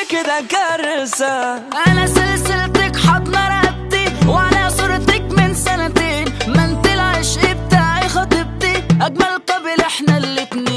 كده كارثة انا سلسلتك حاضنه رقبتي وعلى صورتك من سنتين ما انت العشق بتاعي خطيبتي اجمل قبل احنا الاتنين